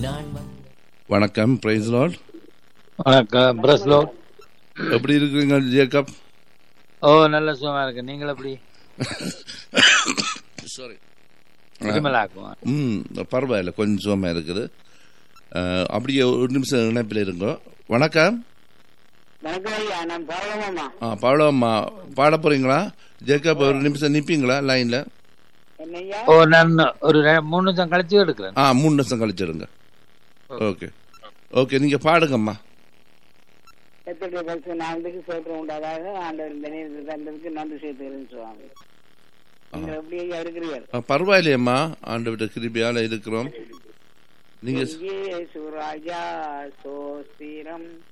நாள் வந்த வணக்கம் பிரைஸ் லார்ட் வணக்கம் பிரஸ்லோ எப்படி இருக்கிறீங்க ஜேக்கப் ஓ நல்ல சுகமா இருக்கு நீங்கள் எப்படி சாரி இருமலாக்கும் ம் பரவாயில்ல கொஞ்சம் சுகமா இருக்குது அஹ், அப்படியே ஒரு நிமிஷம் இணைப்பில் இருங்க வணக்கம் வணக்கம் ஐயா நான் பரவமாமா ஆ பாடம்மா பாட போறீங்களா ஜேக்கப் ஒரு நிமிஷம் நிப்பீங்களா லைன்ல என்னய்யா ஓ நான் ஒரு ரெ- மூணு நிமிஷம் கழிச்சு எடுக்கிறேன் ஆ மூணு நிமிஷம் கழிச்சிடுங்க ஓகே ஓகே நீங்க பாடுங்கம்மா எத்தனை பரிசு நாளுக்கு சோற்றம் உண்டாதாக ஆண்டவர் இந்த நேரத்தில் தந்ததுக்கு நன்றி சேர்த்துக்கிறேன்னு சொல்லுவாங்க நீங்கள் எப்படி ஐயா இருக்கிறீர்கள் ஆ, பரவாயில்லையம்மா ஆண்டு கிருபியால இருக்கிறோம் நீங்க இயேசு ராஜா சோஸ்திரம்